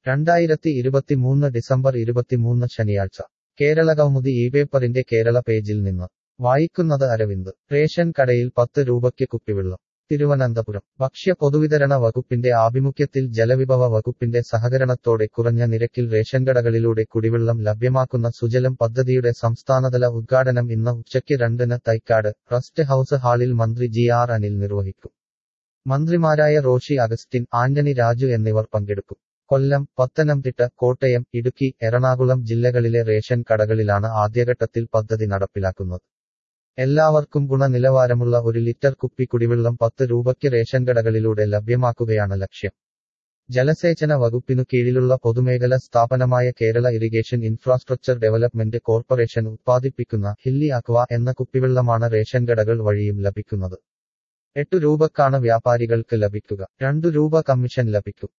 രണ്ടായിരത്തി ഇരുപത്തിമൂന്ന് ഡിസംബർ ഇരുപത്തിമൂന്ന് ശനിയാഴ്ച കേരള കൗമുദി ഈ പേപ്പറിന്റെ കേരള പേജിൽ നിന്ന് വായിക്കുന്നത് അരവിന്ദ് റേഷൻ കടയിൽ പത്ത് രൂപയ്ക്ക് കുപ്പിവെള്ളം തിരുവനന്തപുരം ഭക്ഷ്യ പൊതുവിതരണ വകുപ്പിന്റെ ആഭിമുഖ്യത്തിൽ ജലവിഭവ വകുപ്പിന്റെ സഹകരണത്തോടെ കുറഞ്ഞ നിരക്കിൽ റേഷൻ കടകളിലൂടെ കുടിവെള്ളം ലഭ്യമാക്കുന്ന സുജലം പദ്ധതിയുടെ സംസ്ഥാനതല ഉദ്ഘാടനം ഇന്ന് ഉച്ചയ്ക്ക് രണ്ടിന് തൈക്കാട് റസ്റ്റ് ഹൌസ് ഹാളിൽ മന്ത്രി ജി ആർ അനിൽ നിർവഹിക്കും മന്ത്രിമാരായ റോഷി അഗസ്റ്റിൻ ആന്റണി രാജു എന്നിവർ പങ്കെടുക്കും കൊല്ലം പത്തനംതിട്ട കോട്ടയം ഇടുക്കി എറണാകുളം ജില്ലകളിലെ റേഷൻ കടകളിലാണ് ആദ്യഘട്ടത്തിൽ പദ്ധതി നടപ്പിലാക്കുന്നത് എല്ലാവർക്കും ഗുണനിലവാരമുള്ള ഒരു ലിറ്റർ കുപ്പി കുടിവെള്ളം പത്ത് രൂപയ്ക്ക് റേഷൻ കടകളിലൂടെ ലഭ്യമാക്കുകയാണ് ലക്ഷ്യം ജലസേചന വകുപ്പിനു കീഴിലുള്ള പൊതുമേഖല സ്ഥാപനമായ Kerala irrigation infrastructure development corporation ഉത്പാദിപ്പിക്കുന്ന ഹില്ലി അക്വ എന്ന കുപ്പിവെള്ളമാണ് റേഷൻ കടകൾ വഴിയും ലഭിക്കുന്നത് എട്ടു രൂപക്കാണ് വ്യാപാരികൾക്ക് ലഭിക്കുക രണ്ടു രൂപ കമ്മീഷൻ ലഭിക്കും